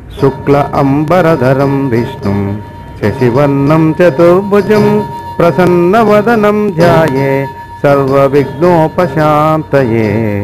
శుక్ల అంబరధరం విష్ణుం శశివర్ణం చతుర్భుజం ప్రసన్నవదనం ధ్యాయే సర్వవిఘ్నోపశాంతయే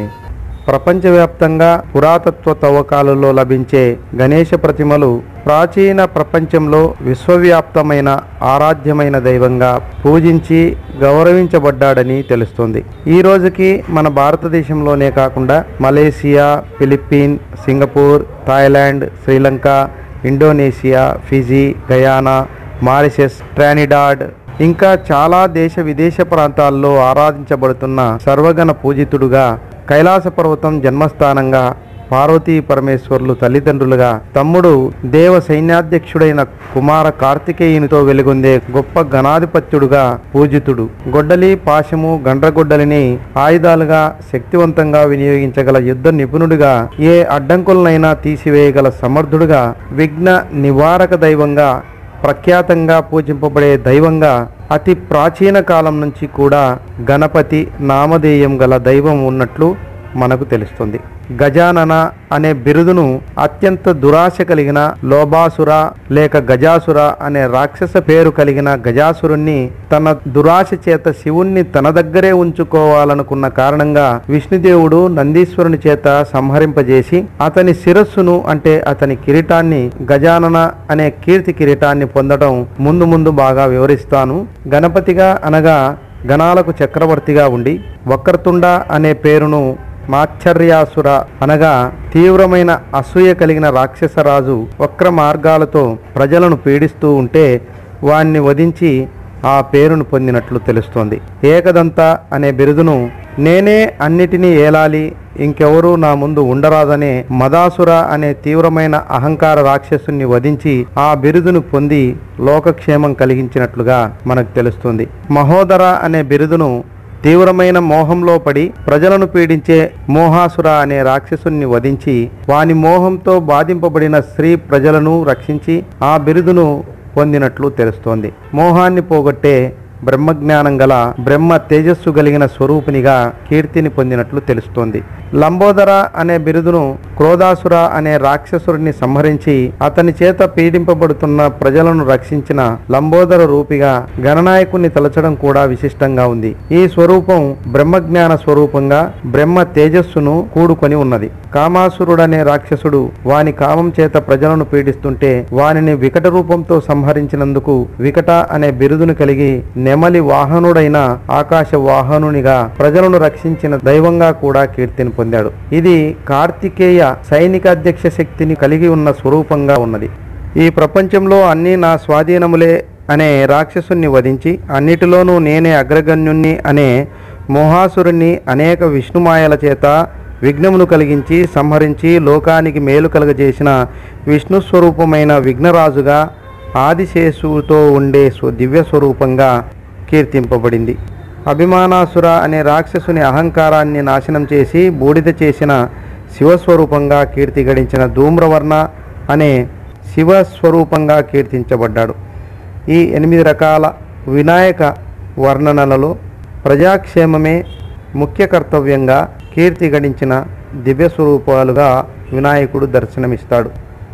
ప్రపంచవ్యాప్తంగా పురాతత్వ తవ్వకాలలో లభించే గణేష ప్రతిమలు ప్రాచీన ప్రపంచంలో విశ్వవ్యాప్తమైన ఆరాధ్యమైన దైవంగా పూజించి గౌరవించబడ్డాడని తెలుస్తుంది ఈ రోజుకి మన భారతదేశంలోనే కాకుండా Malaysia Philippine Singapore Thailand Sri Lanka Indonesia Fiji Guyana Mauritius Trinidad ఇంకా చాలా దేశ విదేశ ప్రాంతాల్లో ఆరాధించబడుతున్న సర్వగణ పూజితుడుగా కైలాస పర్వతం జన్మస్థానంగా పార్వతీ పరమేశ్వర్లు తల్లిదండ్రులుగా తమ్ముడు దేవ సైన్యాధ్యక్షుడైన కుమార కార్తికేయునితో వెలుగొందే గొప్ప గణాధిపత్యుడుగా పూజితుడు గొడ్డలి పాశము గండ్రగొడ్డలిని ఆయుధాలుగా శక్తివంతంగా వినియోగించగల యుద్ధ నిపుణుడిగా ఏ అడ్డంకులనైనా తీసివేయగల సమర్థుడుగా విఘ్న నివారక దైవంగా ప్రఖ్యాతంగా పూజింపబడే దైవంగా అతి ప్రాచీన కాలం నుంచి కూడా గణపతి నామధేయం గల దైవం ఉన్నట్లు మనకు తెలుస్తుంది గజానన అనే బిరుదును అత్యంత దురాశ కలిగిన లోబాసుర లేక గజాసుర అనే రాక్షస పేరు కలిగిన గజాసురుణ్ణి తన దురాశ చేత శివుణ్ణి తన దగ్గరే ఉంచుకోవాలనుకున్న కారణంగా విష్ణుదేవుడు నందీశ్వరుని చేత సంహరింపజేసి అతని శిరస్సును అంటే అతని కిరీటాన్ని గజానన అనే కీర్తి కిరీటాన్ని పొందడం ముందు ముందు బాగా వివరిస్తాను గణపతిగా అనగా గణాలకు చక్రవర్తిగా ఉండి వక్రతుండ అనే పేరును మాచ్చర్యాసుర అనగా తీవ్రమైన అసూయ కలిగిన రాక్షసరాజు వక్ర మార్గాలతో ప్రజలను పీడిస్తూ ఉంటే వాణ్ణి వధించి ఆ పేరును పొందినట్లు తెలుస్తోంది ఏకదంత అనే బిరుదును నేనే అన్నిటినీ ఏలాలి ఇంకెవరూ నా ముందు ఉండరాదనే మదాసుర అనే తీవ్రమైన అహంకార రాక్షసుని వధించి ఆ బిరుదును పొంది లోకక్షేమం కలిగించినట్లుగా మనకు తెలుస్తుంది మహోదర అనే బిరుదును తీవ్రమైన మోహంలో పడి ప్రజలను పీడించే మోహాసుర అనే రాక్షసుని వధించి వాని మోహంతో బాధింపబడిన స్త్రీ ప్రజలను రక్షించి ఆ బిరుదును పొందినట్లు తెలుస్తోంది మోహాన్ని పోగొట్టే బ్రహ్మజ్ఞానం గల బ్రహ్మ తేజస్సు కలిగిన స్వరూపినిగా కీర్తిని పొందినట్లు తెలుస్తోంది లంబోదర అనే బిరుదును క్రోధాసుర అనే రాక్షసుడిని సంహరించి అతని చేత పీడింపబడుతున్న ప్రజలను రక్షించిన లంబోదర రూపిగా గణనాయకుణ్ణి తలచడం కూడా విశిష్టంగా ఉంది ఈ స్వరూపం బ్రహ్మజ్ఞాన స్వరూపంగా బ్రహ్మ తేజస్సును కూడుకొని ఉన్నది కామాసురుడనే రాక్షసుడు వాని కామం చేత ప్రజలను పీడిస్తుంటే వానిని వికట రూపంతో సంహరించినందుకు వికట అనే బిరుదును కలిగి నెమలి వాహనుడైన ఆకాశ వాహనునిగా ప్రజలను రక్షించిన దైవంగా కూడా కీర్తిని పొందాడు ఇది కార్తికేయ సైనిక అధ్యక్ష శక్తిని కలిగి ఉన్న స్వరూపంగా ఉన్నది ఈ ప్రపంచంలో అన్నీ నా స్వాధీనములే అనే రాక్షసుని వధించి అన్నిటిలోనూ నేనే అగ్రగణ్యుణ్ణి అనే మోహాసురుణ్ణి అనేక విష్ణుమాయల చేత విఘ్నమును కలిగించి సంహరించి లోకానికి మేలు కలగజేసిన విష్ణు స్వరూపమైన విఘ్నరాజుగా ఆదిశేషుతో ఉండే స్వ దివ్య స్వరూపంగా కీర్తింపబడింది అభిమానాసుర అనే రాక్షసుని అహంకారాన్ని నాశనం చేసి బూడిద చేసిన శివస్వరూపంగా కీర్తి గడించిన ధూమ్రవర్ణ అనే శివస్వరూపంగా కీర్తించబడ్డాడు ఈ ఎనిమిది రకాల వినాయక వర్ణనలలో ప్రజాక్షేమమే ముఖ్య కర్తవ్యంగా కీర్తి గడించిన దివ్య స్వరూపాలుగా వినాయకుడు దర్శనమిస్తాడు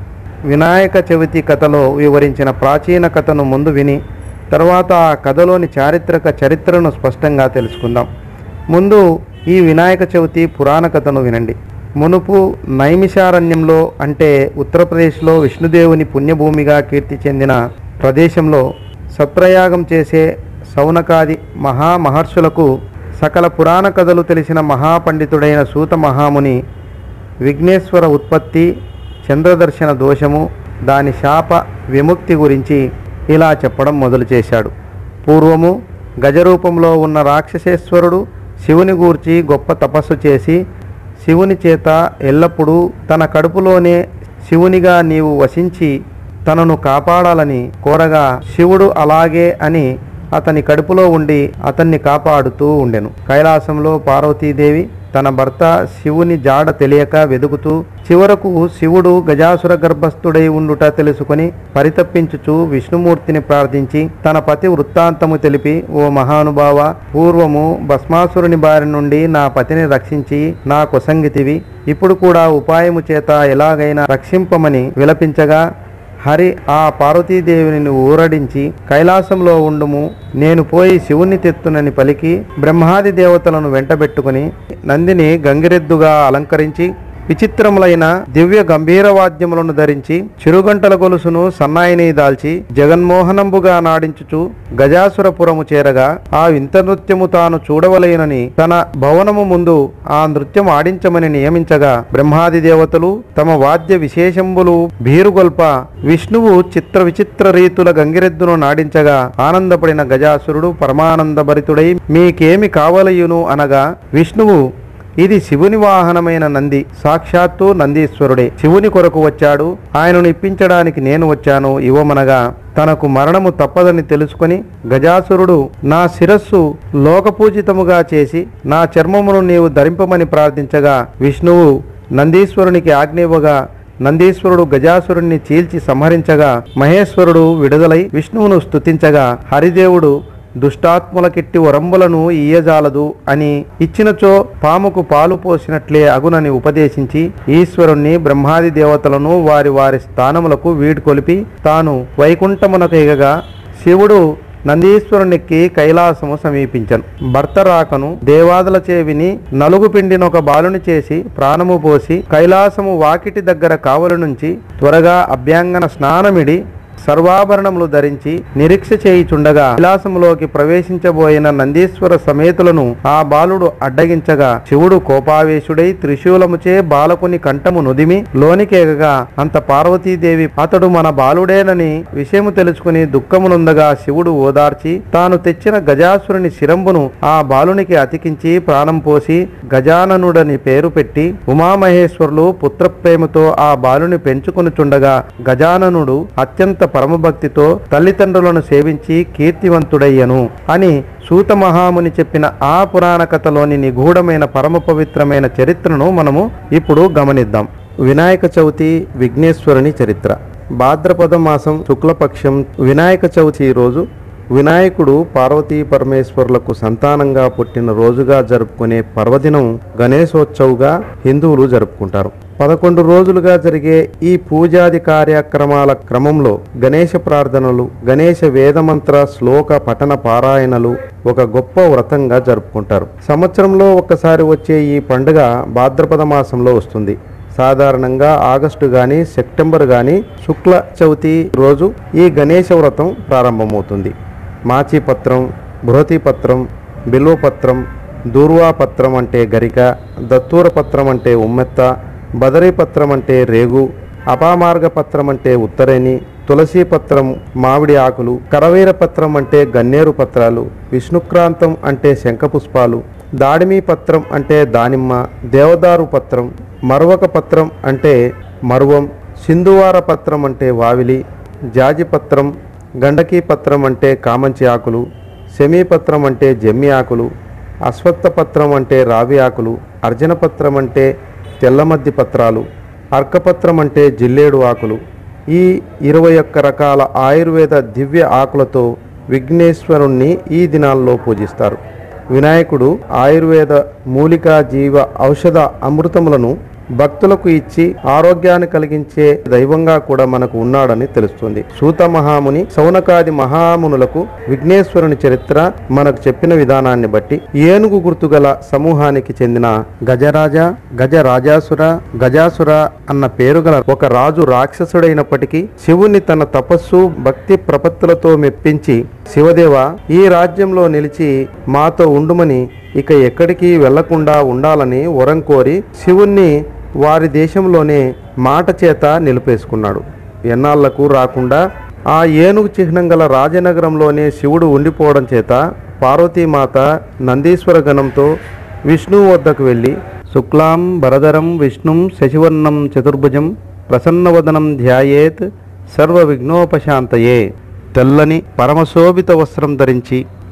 వినాయక చవితి కథలో వివరించిన ప్రాచీన కథను ముందు విని తర్వాత ఆ కథలోని చారిత్రక చరిత్రను స్పష్టంగా తెలుసుకుందాం ముందు ఈ వినాయక చవితి పురాణ కథను వినండి మునుపు నైమిషారణ్యంలో అంటే ఉత్తరప్రదేశ్లో విష్ణుదేవుని పుణ్యభూమిగా కీర్తి చెందిన ప్రదేశంలో సత్రయాగం చేసే సౌనకాది మహామహర్షులకు సకల పురాణ కథలు తెలిసిన మహాపండితుడైన సూత మహాముని విఘ్నేశ్వర ఉత్పత్తి చంద్రదర్శన దోషము దాని శాప విముక్తి గురించి ఇలా చెప్పడం మొదలు చేశాడు పూర్వము గజరూపంలో ఉన్న రాక్షసేశ్వరుడు శివుని గూర్చి గొప్ప తపస్సు చేసి శివుని చేత ఎల్లప్పుడూ తన కడుపులోనే శివునిగా నీవు వసించి తనను కాపాడాలని కోరగా శివుడు అలాగే అని అతని కడుపులో ఉండి అతన్ని కాపాడుతూ ఉండెను కైలాసంలో పార్వతీదేవి తన భర్త శివుని జాడ తెలియక వెదుకుతూ చివరకు శివుడు గజాసుర గర్భస్థుడై ఉండుట తెలుసుకొని పరితప్పించుచు విష్ణుమూర్తిని ప్రార్థించి తన పతి వృత్తాంతము తెలిపి ఓ మహానుభావ పూర్వము భస్మాసురుని బారి నుండి నా పతిని రక్షించి నా కొసంగితివి ఇప్పుడు కూడా ఉపాయము చేత ఎలాగైనా రక్షింపమని విలపించగా హరి ఆ పార్వతీదేవిని ఊరడించి కైలాసంలో ఉండుము నేను పోయి శివుని తెత్తునని పలికి బ్రహ్మాది దేవతలను వెంటబెట్టుకుని నందిని గంగిరెద్దుగా అలంకరించి విచిత్రములైన దివ్య గంభీర వాద్యములను ధరించి చిరుగంటల గొలుసును సన్నాయిని దాల్చి జగన్మోహనంబుగా నాడించుచు గజాసురపురము చేరగా ఆ వింత నృత్యము తాను చూడవలేనని తన భవనము ముందు ఆ నృత్యం ఆడించమని నియమించగా బ్రహ్మాది దేవతలు తమ వాద్య విశేషంబులు భీరుగొల్ప విష్ణువు చిత్ర విచిత్ర రీతుల గంగిరెద్దును నాడించగా ఆనందపడిన గజాసురుడు పరమానందభరితుడై మీకేమి కావలయును అనగా విష్ణువు ఇది శివుని వాహనమైన నంది సాక్షాత్తు నందీశ్వరుడే శివుని కొరకు వచ్చాడు ఆయనను ఇప్పించడానికి నేను వచ్చాను ఇవ్వమనగా తనకు మరణము తప్పదని తెలుసుకొని గజాసురుడు నా శిరస్సు లోకపూజితముగా చేసి నా చర్మమును నీవు ధరింపమని ప్రార్థించగా విష్ణువు నందీశ్వరునికి ఆజ్ఞివ్వగా నందీశ్వరుడు గజాసురుణ్ణి చీల్చి సంహరించగా మహేశ్వరుడు విడుదలై విష్ణువును స్తుతించగా హరిదేవుడు దుష్టాత్ములకిట్టి వరంబులను ఇయ్యజాలదు అని ఇచ్చినచో పాముకు పాలు పోసినట్లే అగునని ఉపదేశించి ఈశ్వరుణ్ణి బ్రహ్మాది దేవతలను వారి వారి స్థానములకు వీడ్కొలిపి తాను వైకుంఠమునకేగగా శివుడు నందీశ్వరునికి కైలాసము సమీపించను భర్త రాకను దేవాదులచే విని నలుగు పిండినొక బాలుని చేసి ప్రాణము పోసి కైలాసము వాకిటి దగ్గర కావలి నుంచి త్వరగా అభ్యంగన స్నానమిడి సర్వాభరణములు ధరించి నిరీక్ష చేయిచుండగా విలాసములోకి ప్రవేశించబోయిన నందీశ్వర సమేతులను ఆ బాలుడు అడ్డగించగా శివుడు కోపావేశుడై త్రిశూలముచే బాలకుని కంఠము నుదిమి లోనికేగగా అంత పార్వతీదేవి అతడు మన బాలుడేనని విషయము తెలుసుకుని దుఃఖమునుందగా శివుడు ఓదార్చి తాను తెచ్చిన గజాసురుని శిరంబును ఆ బాలునికి అతికించి ప్రాణం పోసి గజాననుడని పేరు పెట్టి ఉమామహేశ్వరులు పుత్రప్రేమతో ఆ బాలుని పెంచుకొనుచుండగా గజాననుడు అత్యంత పరమభక్తితో తల్లిదండ్రులను సేవించి కీర్తివంతుడయ్యను అని సూత మహాముని చెప్పిన ఆ పురాణ కథలోని నిగూఢమైన పరమ పవిత్రమైన చరిత్రను మనము ఇప్పుడు గమనిద్దాం వినాయక చవితి విఘ్నేశ్వరుని చరిత్ర భాద్రపద మాసం శుక్లపక్షం వినాయక చవితి రోజు వినాయకుడు పార్వతీ పరమేశ్వరులకు సంతానంగా పుట్టిన రోజుగా జరుపుకునే పర్వదినం గణేశోత్సవ్గా హిందువులు జరుపుకుంటారు పదకొండు రోజులుగా జరిగే ఈ పూజాది కార్యక్రమాల క్రమంలో గణేష ప్రార్థనలు గణేష వేదమంత్ర శ్లోక పఠన పారాయణలు ఒక గొప్ప వ్రతంగా జరుపుకుంటారు సంవత్సరంలో ఒక్కసారి వచ్చే ఈ పండుగ భాద్రపద మాసంలో వస్తుంది సాధారణంగా ఆగస్టు గాని సెప్టెంబర్ గాని శుక్ల చవితి రోజు ఈ గణేష వ్రతం ప్రారంభమవుతుంది మాచిపత్రం బృహతిపత్రం బిల్వపత్రం దూర్వాపత్రం అంటే గరిక దత్తూర పత్రం అంటే ఉమ్మెత్త బదరీపత్రం అంటే రేగు అపామార్గ పత్రం అంటే ఉత్తరేణి తులసి పత్రం మామిడి ఆకులు కరవీర పత్రం అంటే గన్నేరు పత్రాలు విష్ణుక్రాంతం అంటే శంఖపుష్పాలు దాడిమి పత్రం అంటే దానిమ్మ దేవదారు పత్రం మరవక పత్రం అంటే మరువం సింధువార పత్రం అంటే వావిలి జాజి పత్రం గండకీ పత్రం అంటే కామంచి ఆకులు శమీపత్రం అంటే జమ్మి ఆకులు అశ్వత్థ పత్రం అంటే రావి ఆకులు అర్జన పత్రం అంటే తెల్లమద్ది పత్రాలు అర్కపత్రం అంటే జిల్లేడు ఆకులు ఈ ఇరవై ఒక్క రకాల ఆయుర్వేద దివ్య ఆకులతో విఘ్నేశ్వరుణ్ణి ఈ దినాల్లో పూజిస్తారు వినాయకుడు ఆయుర్వేద మూలికా జీవ ఔషధ అమృతములను భక్తులకు ఇచ్చి ఆరోగ్యాన్ని కలిగించే దైవంగా కూడా మనకు ఉన్నాడని తెలుస్తుంది సూత మహాముని సౌనకాది మహామునులకు విఘ్నేశ్వరుని చరిత్ర మనకు చెప్పిన విధానాన్ని బట్టి ఏనుగు గుర్తుగల సమూహానికి చెందిన గజరాజ గజ రాజాసుర గజాసుర అన్న పేరు గల ఒక రాజు రాక్షసుడైనప్పటికీ శివుని తన తపస్సు భక్తి ప్రపత్తులతో మెప్పించి శివదేవ ఈ రాజ్యంలో నిలిచి మాతో ఉండుమని ఇక ఎక్కడికి వెళ్లకుండా ఉండాలని వరం కోరి శివుణ్ణి వారి దేశంలోనే మాట చేత నిలిపేసుకున్నాడు ఎన్నాళ్లకు రాకుండా ఆ ఏనుగు చిహ్నం గల రాజనగరంలోనే శివుడు ఉండిపోవడం చేత పార్వతీమాత నందీశ్వర గణంతో విష్ణువు వద్దకు వెళ్ళి శుక్లాం భరధరం విష్ణుం శశివర్ణం చతుర్భుజం ప్రసన్నవదనం ధ్యాయేత్ సర్వ విఘ్నోపశాంతయే తెల్లని పరమశోభిత వస్త్రం ధరించి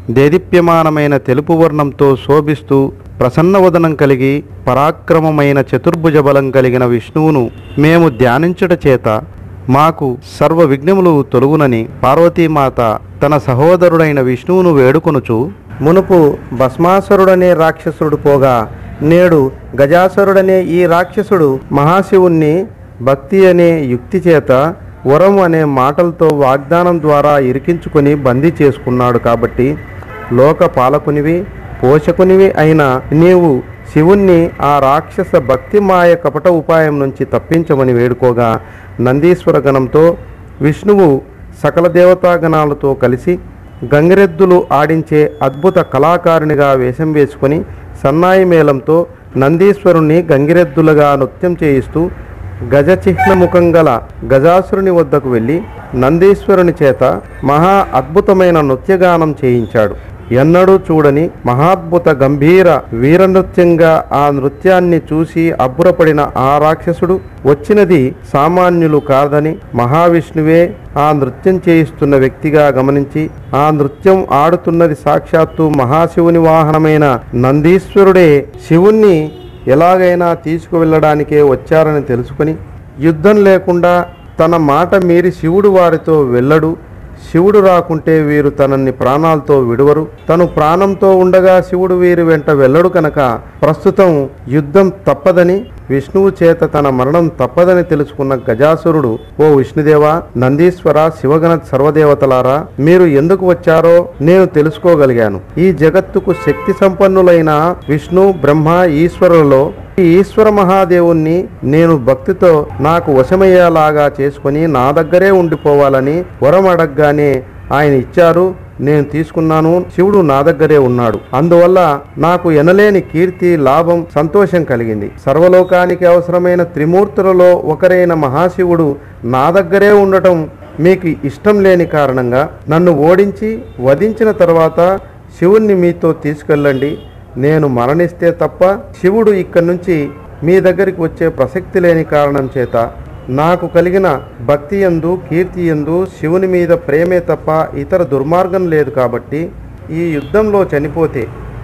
దేదీప్యమానమైన తెలుపు వర్ణంతో శోభిస్తూ ప్రసన్నవదనం కలిగి పరాక్రమమైన చతుర్భుజ బలం కలిగిన విష్ణువును మేము ధ్యానించుట చేత మాకు సర్వ విఘ్నములు తొలుగునని పార్వతీమాత తన సహోదరుడైన విష్ణువును వేడుకొనుచు మునుపు భస్మాసురుడనే రాక్షసుడు పోగా నేడు గజాసురుడనే ఈ రాక్షసుడు మహాశివుణ్ణి భక్తి అనే యుక్తి చేత వరం అనే మాటలతో వాగ్దానం ద్వారా ఇరికించుకొని బందీ చేసుకున్నాడు కాబట్టి లోక పాలకునివి పోషకునివి అయిన నీవు శివుణ్ణి ఆ రాక్షస భక్తి మాయ కపట ఉపాయం నుంచి తప్పించమని వేడుకోగా నందీశ్వర గణంతో విష్ణువు సకల దేవతాగణాలతో కలిసి గంగిరెద్దులు ఆడించే అద్భుత కళాకారునిగా వేషం వేసుకొని సన్నాయి మేళంతో నందీశ్వరుణ్ణి గంగిరెద్దులుగా నృత్యం చేయిస్తూ గజ చిహ్నముఖం గల గజాసురుని వద్దకు వెళ్ళి నందీశ్వరుని చేత మహా అద్భుతమైన నృత్యగానం చేయించాడు ఎన్నడూ చూడని మహాద్భుత గంభీర వీరనృత్యంగా ఆ నృత్యాన్ని చూసి అబ్బురపడిన ఆ రాక్షసుడు వచ్చినది సామాన్యులు కాదని మహావిష్ణువే ఆ నృత్యం చేయిస్తున్న వ్యక్తిగా గమనించి ఆ నృత్యం ఆడుతున్నది సాక్షాత్తు మహాశివుని వాహనమైన నందీశ్వరుడే శివుణ్ణి ఎలాగైనా తీసుకువెళ్ళడానికే వచ్చారని తెలుసుకొని యుద్ధం లేకుండా తన మాట మీరి శివుడు వారితో వెళ్ళడు శివుడు రాకుంటే వీరు తనని ప్రాణాలతో విడువరు తను ప్రాణంతో ఉండగా శివుడు వీరి వెంట వెళ్ళడు కనుక ప్రస్తుతం యుద్ధం తప్పదని విష్ణువు చేత తన మరణం తప్పదని తెలుసుకున్న గజాసురుడు ఓ విష్ణుదేవా నందీశ్వర శివగణ సర్వదేవతలారా మీరు ఎందుకు వచ్చారో నేను తెలుసుకోగలిగాను ఈ జగత్తుకు శక్తి సంపన్నులైన విష్ణు బ్రహ్మ ఈశ్వరులలో ఈ ఈశ్వర మహాదేవుణ్ణి నేను భక్తితో నాకు వశమయ్యేలాగా చేసుకుని నా దగ్గరే ఉండిపోవాలని వరం అడగగానే ఆయన ఇచ్చారు నేను తీసుకున్నాను శివుడు నా దగ్గరే ఉన్నాడు అందువల్ల నాకు ఎనలేని కీర్తి లాభం సంతోషం కలిగింది సర్వలోకానికి అవసరమైన త్రిమూర్తులలో ఒకరైన మహాశివుడు నా దగ్గరే ఉండటం మీకు ఇష్టం లేని కారణంగా నన్ను ఓడించి వధించిన తర్వాత శివుణ్ణి మీతో తీసుకెళ్ళండి నేను మరణిస్తే తప్ప శివుడు ఇక్కడి నుంచి మీ దగ్గరికి వచ్చే ప్రసక్తి లేని కారణం చేత నాకు కలిగిన భక్తి ఎందు కీర్తి ఎందు శివుని మీద ప్రేమే తప్ప ఇతర దుర్మార్గం లేదు కాబట్టి ఈ యుద్ధంలో చనిపోతే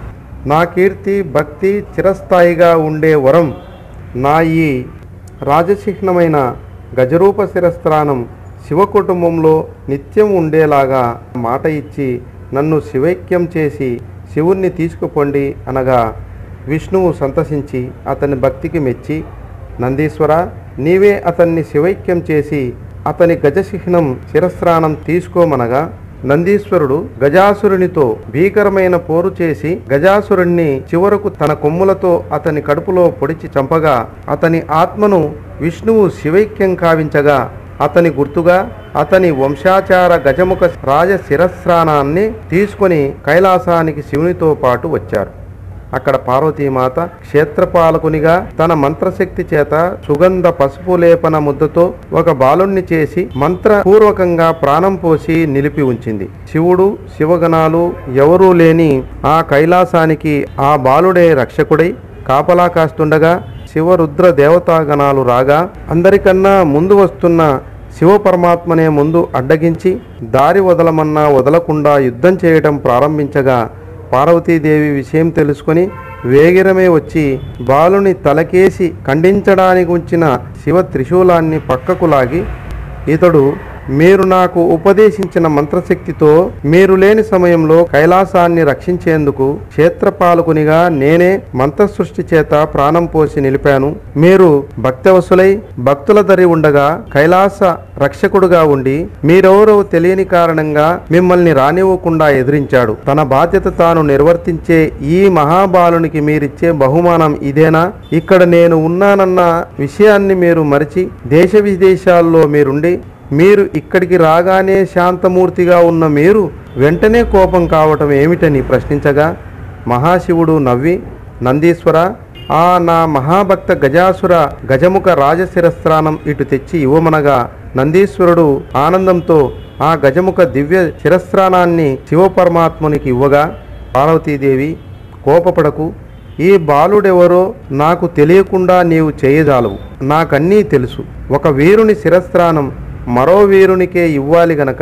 నా కీర్తి భక్తి చిరస్థాయిగా ఉండే వరం నా ఈ రాజచిహ్నమైన గజరూప శిరస్త్రానం శివ కుటుంబంలో నిత్యం ఉండేలాగా మాట ఇచ్చి నన్ను శివైక్యం చేసి శివుణ్ణి తీసుకుపోండి అనగా విష్ణువు సంతసించి అతని భక్తికి మెచ్చి నందీశ్వర నీవే అతన్ని శివైక్యం చేసి అతని గజచిహ్నం శిరస్త్రానం తీసుకోమనగా నందీశ్వరుడు గజాసురునితో భీకరమైన పోరు చేసి గజాసురుణ్ణి చివరకు తన కొమ్ములతో అతని కడుపులో పొడిచి చంపగా అతని ఆత్మను విష్ణువు శివైక్యం కావించగా అతని గుర్తుగా అతని వంశాచార గజముఖ రాజ శిరస్రానాన్ని తీసుకొని కైలాసానికి శివునితో పాటు వచ్చారు అక్కడ పార్వతీమాత క్షేత్రపాలకునిగా తన మంత్రశక్తి చేత సుగంధ పసుపు లేపన ముద్దతో ఒక బాలుణ్ణి చేసి మంత్రపూర్వకంగా ప్రాణం పోసి నిలిపి ఉంచింది శివుడు శివగణాలు ఎవరూ లేని ఆ కైలాసానికి ఆ బాలుడే రక్షకుడై కాపలా కాస్తుండగా శివరుద్ర దేవతాగణాలు రాగా అందరికన్నా ముందు వస్తున్న శివ పరమాత్మనే ముందు అడ్డగించి దారి వదలమన్నా వదలకుండా యుద్ధం చేయటం ప్రారంభించగా పార్వతీదేవి విషయం తెలుసుకొని వేగిరమే వచ్చి బాలుని తలకేసి ఖండించడానికి ఉంచిన శివ త్రిశూలాన్ని పక్కకు లాగి ఇతడు మీరు నాకు ఉపదేశించిన మంత్రశక్తితో మీరు లేని సమయంలో కైలాసాన్ని రక్షించేందుకు క్షేత్రపాలకునిగా నేనే మంత్రసృష్టి చేత ప్రాణం పోసి నిలిపాను మీరు భక్తవసులై భక్తుల దరి ఉండగా కైలాస రక్షకుడుగా ఉండి మీరెవరో తెలియని కారణంగా మిమ్మల్ని రానివ్వకుండా ఎదిరించాడు తన బాధ్యత తాను నిర్వర్తించే ఈ మహాబాలునికి మీరిచ్చే బహుమానం ఇదేనా ఇక్కడ నేను ఉన్నానన్న విషయాన్ని మీరు మరిచి దేశ విదేశాల్లో మీరుండి మీరు ఇక్కడికి రాగానే శాంతమూర్తిగా ఉన్న మీరు వెంటనే కోపం కావటం ఏమిటని ప్రశ్నించగా మహాశివుడు నవ్వి నందీశ్వర ఆ నా మహాభక్త గజాసుర గజముఖ రాజశిరస్త్రానం ఇటు తెచ్చి ఇవ్వమనగా నందీశ్వరుడు ఆనందంతో ఆ గజముఖ దివ్య శిరస్త్రానాన్ని శివపరమాత్మునికి ఇవ్వగా పార్వతీదేవి కోపపడకు ఈ బాలుడెవరో నాకు తెలియకుండా నీవు చేయజాలవు నాకన్నీ తెలుసు ఒక వీరుని శిరస్త్రానం మరో వీరునికే ఇవ్వాలి గనక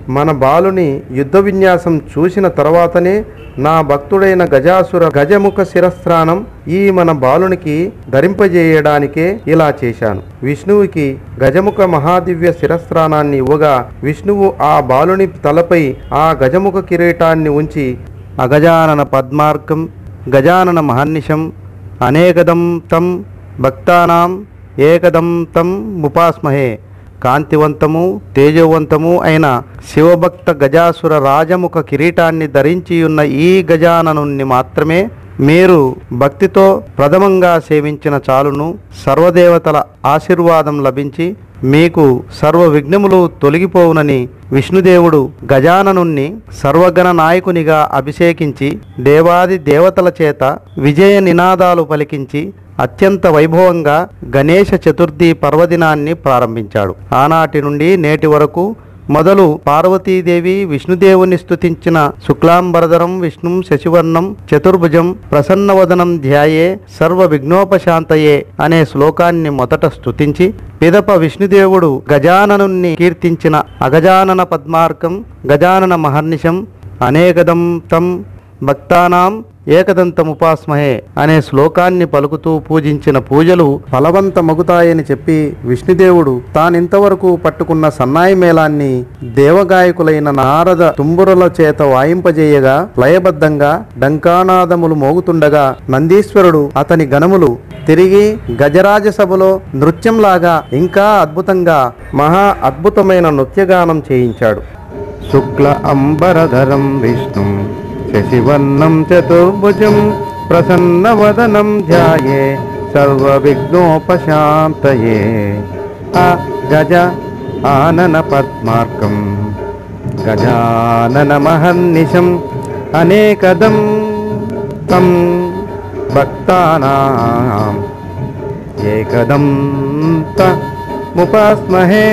మన బాలుని యుద్ధ విన్యాసం చూసిన తర్వాతనే నా భక్తుడైన గజాసుర గజముఖ శిరస్త్రానం ఈ మన బాలునికి ధరింపజేయడానికే ఇలా చేశాను విష్ణువుకి గజముఖ మహాదివ్య శిరస్త్రానాన్ని ఇవ్వగా విష్ణువు ఆ బాలుని తలపై ఆ గజముఖ కిరీటాన్ని ఉంచి అగజానన పద్మార్కం గజానన మహర్నిశం అనేకదం తం భక్తానాం ఏకదం తం ముపాస్మహే కాంతివంతము తేజవంతము అయిన శివభక్త గజాసుర రాజముఖ కిరీటాన్ని ధరించి ఉన్న ఈ గజాననుణ్ణి మాత్రమే మీరు భక్తితో ప్రథమంగా సేవించిన చాలును సర్వదేవతల ఆశీర్వాదం లభించి మీకు సర్వ విఘ్నములు తొలగిపోవునని విష్ణుదేవుడు గజాననుణ్ణి సర్వగణ నాయకునిగా అభిషేకించి దేవాది దేవతల చేత విజయ నినాదాలు పలికించి అత్యంత వైభవంగా గణేష చతుర్థి పర్వదినాన్ని ప్రారంభించాడు ఆనాటి నుండి నేటి వరకు మొదలు పార్వతీదేవి విష్ణుదేవుని స్తుతించిన శుక్లాంబరధరం విష్ణుం శశివర్ణం చతుర్భుజం ప్రసన్నవదనం ధ్యాయే సర్వ విఘ్నోపశాంతయే అనే శ్లోకాన్ని మొదట స్తుతించి పిదప విష్ణుదేవుడు గజాననుణ్ణి కీర్తించిన అగజానన పద్మార్కం గజానన మహర్నిశం అనేకదం తం భక్తానాం ఏకదంతముపాస్మహే అనే శ్లోకాన్ని పలుకుతూ పూజించిన పూజలు ఫలవంతమగుతాయని చెప్పి విష్ణుదేవుడు తానింతవరకు పట్టుకున్న సన్నాయి మేళాన్ని దేవగాయకులైన నారద తుంబురల చేత వాయింపజేయగా లయబద్ధంగా డంకానాదములు మోగుతుండగా నందీశ్వరుడు అతని గణములు తిరిగి గజరాజ సభలో నృత్యంలాగా ఇంకా అద్భుతంగా మహా అద్భుతమైన నృత్యగానం చేయించాడు శుక్ల అంబరధరం విష్ణు శశివర్ణం చతుర్భుజం ప్రసన్నవదనం ధ్యాయే సర్వవిఘ్నోపశాంతయే ఆ గజ ఆనన పద్మార్కం గజానన మహర్నిశం అనేకదం తం భక్తానాం ఏకదం ముపాస్మహే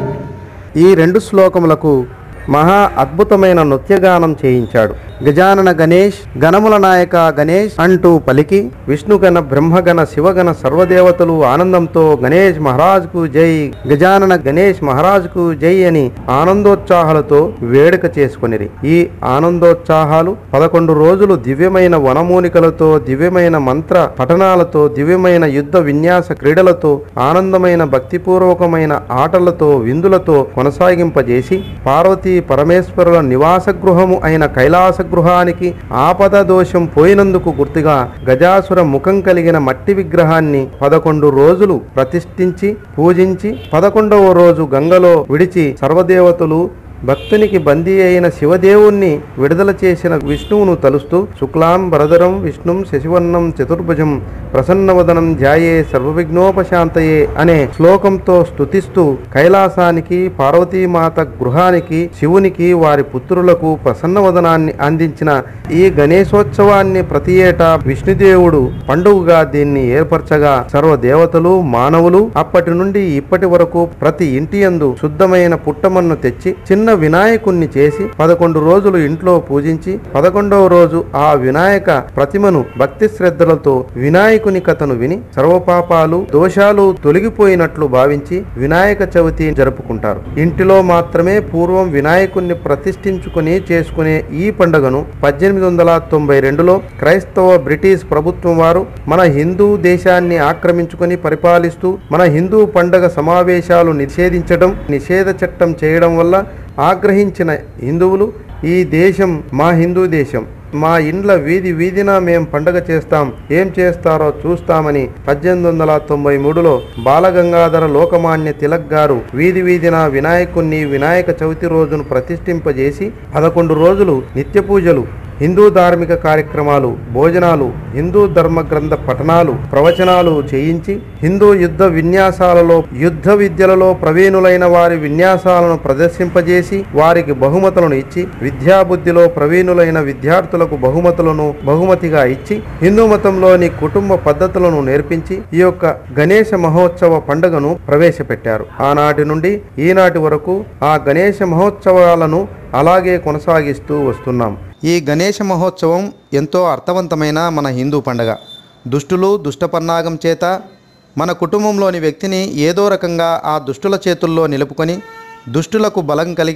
ఈ రెండు శ్లోకములకు మహా అద్భుతమైన నృత్యగానం చేయించాడు గజానన గణేష్ గణముల నాయక గణేష్ అంటూ పలికి విష్ణుగణ బ్రహ్మగణ శివగణ సర్వదేవతలు ఆనందంతో గణేష్ మహారాజుకు జై గజానన గణేష్ మహారాజుకు జై అని ఆనందోత్సాహాలతో వేడుక చేసుకొనిరి ఈ ఆనందోత్సాహాలు పదకొండు రోజులు దివ్యమైన వనమూలికలతో దివ్యమైన మంత్ర పఠనాలతో దివ్యమైన యుద్ధ విన్యాస క్రీడలతో ఆనందమైన భక్తిపూర్వకమైన ఆటలతో విందులతో కొనసాగింపజేసి పార్వతీ పరమేశ్వరుల నివాస గృహము అయిన కైలాస గృహానికి ఆపద దోషం పోయినందుకు గుర్తుగా గజాసుర ముఖం కలిగిన మట్టి విగ్రహాన్ని పదకొండు రోజులు ప్రతిష్ఠించి పూజించి పదకొండవ రోజు గంగలో విడిచి సర్వదేవతలు భక్తునికి బందీ అయిన శివదేవుణ్ణి విడుదల చేసిన విష్ణువును తలుస్తూ శుక్లాం భరధరం విష్ణుం శశివర్ణం చతుర్భుజం ప్రసన్నవదనం ధ్యాయే సర్వవిఘ్నోపశాంతయే అనే శ్లోకంతో స్తుతిస్తూ కైలాసానికి పార్వతీమాత గృహానికి శివునికి వారి పుత్రులకు ప్రసన్నవదనాన్ని అందించిన ఈ గణేశోత్సవాన్ని ప్రతి ఏటా విష్ణుదేవుడు పండుగగా దీన్ని ఏర్పరచగా సర్వ దేవతలు మానవులు అప్పటి నుండి ఇప్పటి వరకు ప్రతి ఇంటి యందు శుద్ధమైన పుట్టమన్ను తెచ్చి చిన్న వినాయకుణ్ణి చేసి పదకొండు రోజులు ఇంట్లో పూజించి పదకొండవ రోజు ఆ వినాయక ప్రతిమను భక్తి శ్రద్ధలతో వినాయకుని కథను విని సర్వపాపాలు దోషాలు తొలగిపోయినట్లు భావించి వినాయక చవితి జరుపుకుంటారు ఇంటిలో మాత్రమే పూర్వం వినాయకుణ్ణి ప్రతిష్ఠించుకుని చేసుకునే ఈ పండుగను పద్దెనిమిది వందల తొంభై రెండులో క్రైస్తవ బ్రిటిష్ ప్రభుత్వం వారు మన హిందూ దేశాన్ని ఆక్రమించుకొని పరిపాలిస్తూ మన హిందూ పండగ సమావేశాలు నిషేధించడం నిషేధ చట్టం చేయడం వల్ల ఆగ్రహించిన హిందువులు ఈ దేశం మా హిందూ దేశం మా ఇండ్ల వీధి వీధిన మేం పండగ చేస్తాం ఏం చేస్తారో చూస్తామని పద్దెనిమిది వందల తొంభై మూడులో బాలగంగాధర లోకమాన్య తిలక్ గారు వీధి వీధిన వినాయకుణ్ణి వినాయక చవితి రోజును ప్రతిష్ఠింపజేసి పదకొండు రోజులు నిత్య పూజలు హిందూ ధార్మిక కార్యక్రమాలు భోజనాలు హిందూ ధర్మ గ్రంథ పఠనాలు ప్రవచనాలు చేయించి హిందూ యుద్ధ విన్యాసాలలో యుద్ధ విద్యలలో ప్రవీణులైన వారి విన్యాసాలను ప్రదర్శింపజేసి వారికి బహుమతులను ఇచ్చి విద్యాబుద్ధిలో ప్రవీణులైన విద్యార్థులకు బహుమతులను బహుమతిగా ఇచ్చి హిందూ మతంలోని కుటుంబ పద్ధతులను నేర్పించి ఈ యొక్క గణేష మహోత్సవ పండుగను ప్రవేశపెట్టారు ఆనాటి నుండి ఈనాటి వరకు ఆ గణేష మహోత్సవాలను అలాగే కొనసాగిస్తూ వస్తున్నాం ఈ గణేష మహోత్సవం ఎంతో అర్థవంతమైన మన హిందూ పండగ దుష్టులు దుష్టపన్నాగం చేత మన కుటుంబంలోని వ్యక్తిని ఏదో రకంగా ఆ దుష్టుల చేతుల్లో నిలుపుకొని దుష్టులకు బలం కలిగి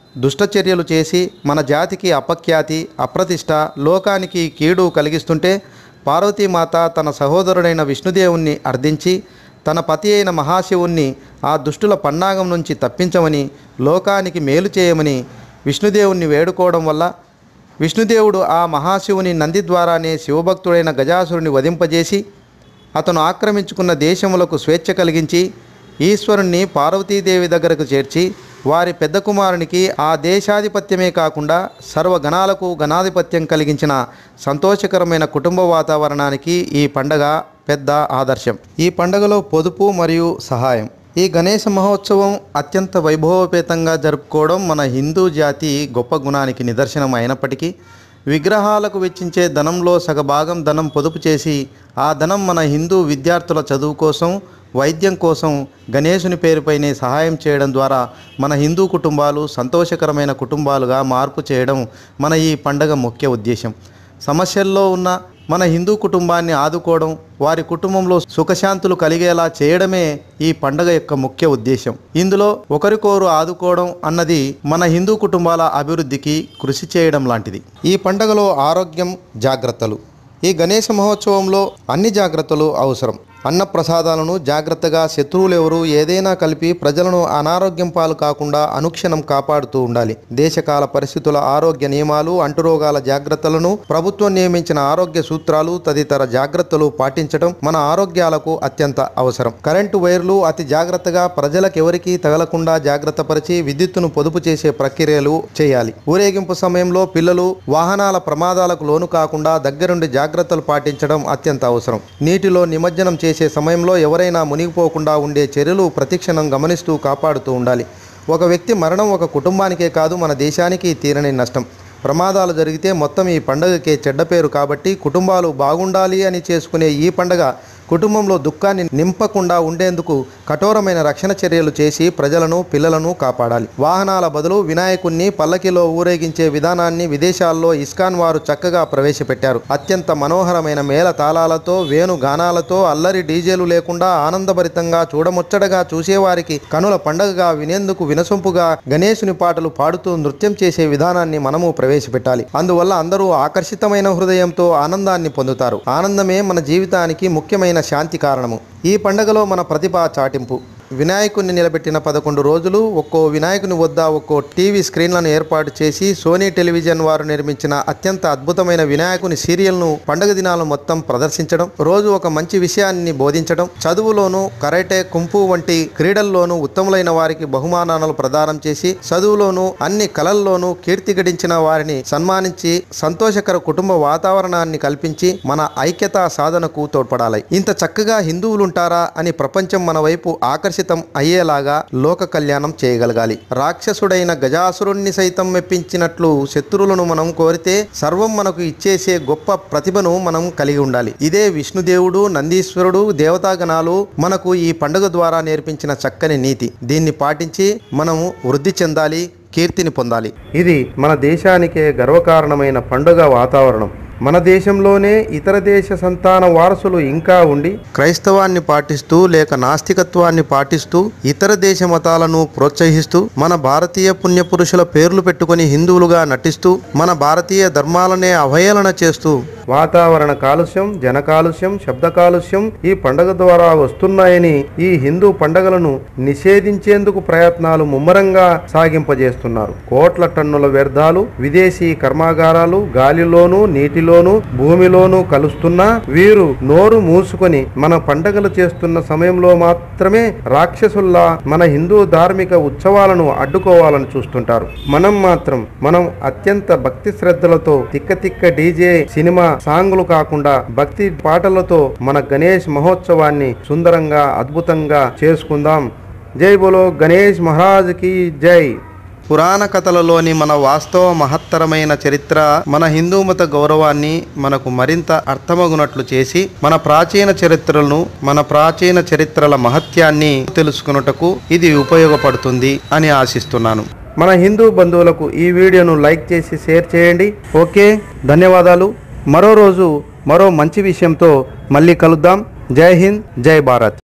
దుష్టచర్యలు చేసి మన జాతికి అపఖ్యాతి అప్రతిష్ట లోకానికి కీడు కలిగిస్తుంటే పార్వతీమాత తన సహోదరుడైన విష్ణుదేవుణ్ణి అర్థించి తన పతి అయిన మహాశివుణ్ణి ఆ దుష్టుల పన్నాగం నుంచి తప్పించమని లోకానికి మేలు చేయమని విష్ణుదేవుణ్ణి వేడుకోవడం వల్ల విష్ణుదేవుడు ఆ మహాశివుని నంది ద్వారానే శివభక్తుడైన గజాసురుని వధింపజేసి అతను ఆక్రమించుకున్న దేశములకు స్వేచ్ఛ కలిగించి ఈశ్వరుణ్ణి పార్వతీదేవి దగ్గరకు చేర్చి వారి పెద్ద కుమారునికి ఆ దేశాధిపత్యమే కాకుండా సర్వగణాలకు గణాధిపత్యం కలిగించిన సంతోషకరమైన కుటుంబ వాతావరణానికి ఈ పండగ పెద్ద ఆదర్శం ఈ పండగలో పొదుపు మరియు సహాయం ఈ గణేశ మహోత్సవం అత్యంత వైభవపేతంగా జరుపుకోవడం మన హిందూ జాతి గొప్ప గుణానికి నిదర్శనం అయినప్పటికీ విగ్రహాలకు వెచ్చించే ధనంలో సగభాగం ధనం పొదుపు చేసి ఆ ధనం మన హిందూ విద్యార్థుల చదువు కోసం వైద్యం కోసం గణేశుని పేరుపైనే సహాయం చేయడం ద్వారా మన హిందూ కుటుంబాలు సంతోషకరమైన కుటుంబాలుగా మార్పు చేయడం మన ఈ పండగ ముఖ్య ఉద్దేశం సమస్యల్లో ఉన్న మన హిందూ కుటుంబాన్ని ఆదుకోవడం వారి కుటుంబంలో సుఖశాంతులు కలిగేలా చేయడమే ఈ పండగ యొక్క ముఖ్య ఉద్దేశం ఇందులో ఒకరికొరు ఆదుకోవడం అన్నది మన హిందూ కుటుంబాల అభివృద్ధికి కృషి చేయడం లాంటిది ఈ పండగలో ఆరోగ్యం జాగ్రత్తలు ఈ గణేశ మహోత్సవంలో అన్ని జాగ్రత్తలు అవసరం అన్న ప్రసాదాలను జాగ్రత్తగా శత్రువులు ఎవరు ఏదైనా కలిపి ప్రజలను అనారోగ్యం పాలు కాకుండా అనుక్షణం కాపాడుతూ ఉండాలి దేశకాల పరిస్థితుల ఆరోగ్య నియమాలు అంటురోగాల జాగ్రత్తలను ప్రభుత్వం నియమించిన ఆరోగ్య సూత్రాలు తదితర జాగ్రత్తలు పాటించడం మన ఆరోగ్యాలకు అత్యంత అవసరం కరెంటు వైర్లు అతి జాగ్రత్తగా ప్రజలకు ఎవరికీ తగలకుండా జాగ్రత్త పరిచి విద్యుత్తును పొదుపు చేసే ప్రక్రియలు చేయాలి ఊరేగింపు సమయంలో పిల్లలు వాహనాల ప్రమాదాలకు లోను కాకుండా దగ్గరుండి జాగ్రత్తలు పాటించడం అత్యంత అవసరం నీటిలో నిమజ్జనం చేసే సమయంలో ఎవరైనా మునిగిపోకుండా ఉండే చర్యలు ప్రతిక్షణం గమనిస్తూ కాపాడుతూ ఉండాలి ఒక వ్యక్తి మరణం ఒక కుటుంబానికే కాదు మన దేశానికి తీరని నష్టం ప్రమాదాలు జరిగితే మొత్తం ఈ పండగకే చెడ్డ పేరు కాబట్టి కుటుంబాలు బాగుండాలి అని చేసుకునే ఈ పండగ కుటుంబంలో దుఃఖాన్ని నింపకుండా ఉండేందుకు కఠోరమైన రక్షణ చర్యలు చేసి ప్రజలను పిల్లలను కాపాడాలి వాహనాల బదులు వినాయకుణ్ణి పల్లకిలో ఊరేగించే విధానాన్ని విదేశాల్లో ఇస్కాన్ వారు చక్కగా ప్రవేశపెట్టారు అత్యంత మనోహరమైన మేళ తాళాలతో వేణు గానాలతో అల్లరి డీజేలు లేకుండా ఆనందభరితంగా చూడముచ్చటగా చూసేవారికి కనుల పండగగా వినేందుకు వినసొంపుగా గణేశుని పాటలు పాడుతూ నృత్యం చేసే విధానాన్ని మనము ప్రవేశపెట్టాలి అందువల్ల అందరూ ఆకర్షితమైన హృదయంతో ఆనందాన్ని పొందుతారు ఆనందమే మన జీవితానికి ముఖ్యమైన శాంతి కారణము ఈ పండగలో మన ప్రతిభ చాటింపు వినాయకుడిని నిలబెట్టిన పదకొండు రోజులు ఒక్కో వినాయకుని వద్ద ఒక్కో టీవీ స్క్రీన్లను ఏర్పాటు చేసి సోనీ టెలివిజన్ వారు నిర్మించిన అత్యంత అద్భుతమైన వినాయకుని సీరియల్ను పండుగ దినాలు మొత్తం ప్రదర్శించడం రోజు ఒక మంచి విషయాన్ని బోధించడం చదువులోను కరాటే కుంపు వంటి క్రీడల్లోనూ ఉత్తములైన వారికి బహుమానాలు ప్రదానం చేసి చదువులోను అన్ని కళల్లోనూ కీర్తి గడించిన వారిని సన్మానించి సంతోషకర కుటుంబ వాతావరణాన్ని కల్పించి మన ఐక్యతా సాధనకు తోడ్పడాలి ఇంత చక్కగా హిందువులుంటారా అని ప్రపంచం మన వైపు ఆకర్షితం అయ్యేలాగా లోక కళ్యాణం చేయగలగాలి రాక్షసుడైన గజాసురుణ్ణి సైతం మెప్పించినట్లు శత్రువులను మనం కోరితే సర్వం మనకు ఇచ్చేసే గొప్ప ప్రతిభను మనం కలిగి ఉండాలి ఇదే విష్ణుదేవుడు నందీశ్వరుడు దేవతాగణాలు మనకు ఈ పండుగ ద్వారా నేర్పించిన చక్కని నీతి దీన్ని పాటించి మనము వృద్ధి చెందాలి కీర్తిని పొందాలి ఇది మన దేశానికే గర్వకారణమైన పండుగ వాతావరణం మన దేశంలోనే ఇతర దేశ సంతాన వారసులు ఇంకా ఉండి క్రైస్తవాన్ని పాటిస్తూ లేక నాస్తికత్వాన్ని పాటిస్తూ ఇతర దేశ మతాలను ప్రోత్సహిస్తూ మన భారతీయ పుణ్యపురుషుల పేర్లు పెట్టుకొని హిందువులుగా నటిస్తూ మన భారతీయ ధర్మాలనే అవహేళన చేస్తూ వాతావరణ కాలుష్యం జన కాలుష్యం శబ్ద కాలుష్యం ఈ పండగ ద్వారా వస్తున్నాయని ఈ హిందూ పండగలను నిషేధించేందుకు ప్రయత్నాలు ముమ్మరంగా సాగింపజేస్తున్నారు కోట్ల టన్నుల వ్యర్థాలు విదేశీ కర్మాగారాలు గాలిలోనూ నీటిలోనూ భూమిలోనూ కలుస్తున్నా వీరు నోరు మూసుకొని మన పండగలు చేస్తున్న సమయంలో మాత్రమే రాక్షసుల్లా మన హిందూ ధార్మిక ఉత్సవాలను అడ్డుకోవాలని చూస్తుంటారు మనం మాత్రం మనం అత్యంత భక్తి శ్రద్ధలతో తిక్క తిక్క డీజే సినిమా సాంగ్లు కాకుండా భక్తి పాటలతో మన గణేష్ మహోత్సవాన్ని సుందరంగా అద్భుతంగా చేసుకుందాం జై బోలో గణేష్ మహారాజ్ కి జై పురాణ కథలలోని మన వాస్తవ మహత్తరమైన చరిత్ర మన హిందూ మత గౌరవాన్ని మనకు మరింత అర్థమగునట్లు చేసి మన ప్రాచీన చరిత్రలను మన ప్రాచీన చరిత్రల మహత్యాన్ని తెలుసుకున్నటకు ఇది ఉపయోగపడుతుంది అని ఆశిస్తున్నాను మన హిందూ బంధువులకు ఈ వీడియోను లైక్ చేసి షేర్ చేయండి ఓకే ధన్యవాదాలు మరో రోజు మరో మంచి విషయంతో మళ్ళీ కలుద్దాం జై హింద్ జై భారత్